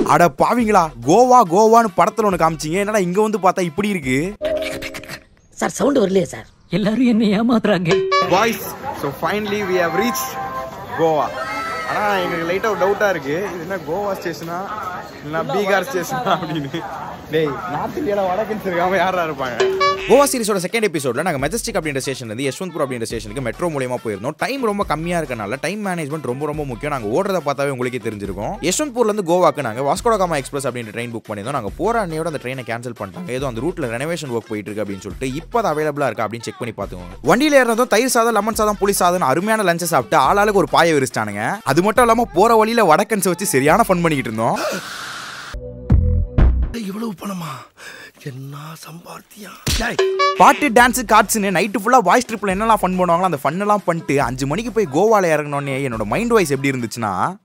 அட பாவிங்களா கோவா கோவான்னு படத்துல ஒன்று காமிச்சிங்க என்னடா இங்க வந்து பார்த்தா இப்படி இருக்கு சார் சவுண்ட் வரலையே சார் எல்லாரும் என்ன ஏமாத்துறாங்க boys so finally we have reach Goa ஆனால் எங்களுக்கு லைட்டாக ஒரு டவுட்டாக இருக்கு இது என்ன கோவா ஸ்டேஷனா இல்லைனா பீகார் ஸ்டேஷனா அப்படின்னு டேய் நார்த் இந்தியாவில் வடக்குன்னு இருக்காம யாரா இருப்பாங்க கோவா சீரிஸோட செகண்ட் எபிசோட்ல நாங்கள் மெஜஸ்டிக் அப்படின்ற ஸ்டேஷன்ல இருந்து யஷ்வந்த்பூர் அப்படின்ற ஸ்டேஷனுக்கு மெட்ரோ மூலியமா போயிருந்தோம் டைம் ரொம்ப கம்மியாக இருக்கனால டைம் மேனேஜ்மெண்ட் ரொம்ப ரொம்ப முக்கியம் நாங்கள் ஓடுறத பார்த்தாவே உங்களுக்கே தெரிஞ்சிருக்கும் யஷ்வந்த்பூர்ல இருந்து கோவாக்கு நாங்கள் வாஸ்கோடகாமா எக்ஸ்பிரஸ் அப்படின்ற ட்ரெயின் புக் பண்ணியிருந்தோம் நாங்கள் போற அன்னையோட அந்த ட்ரெயினை கேன்சல் பண்ணிட்டாங்க ஏதோ அந்த ரூட்ல ரெனோவேஷன் ஒர்க் போயிட்டு இருக்கு அப்படின்னு சொல்லிட்டு இப்போ அது அவைலபிளா இருக்கா அப்படின்னு செக் பண்ணி பார்த்துக்கோங்க வண்டியில ஏறதும் தயிர் சாதம் லெமன் சாதம் புளி சாதம் அருமையான லஞ்சை சாப்பிட்டு ஆளாளுக்கு ஒரு பாயை விரிச்சிட்டானுங்க அது மட்டும் இல்லாமல் போற வழியில வடக்கன்ஸ் வச்சு சரியான ஃபன் பண்ணிக்கிட்டு இருந்தோம் இவ்வளவு பணமா என்ன சம்பாத்தியா பாட்டு டான்ஸ் கார்ட்ஸ்னு நைட்டு ஃபுல்லாக வாய்ஸ் ட்ரிப்பில் என்னெல்லாம் ஃபன் பண்ணுவாங்களோ அந்த ஃபன்னெல்லாம் பண்ணிட்டு அஞ்சு மணிக்கு போய் கோவால இறங்கினோடனே என்னோட மைண்ட் வாய்ஸ் எப்படி இருந்துச்சுன்னா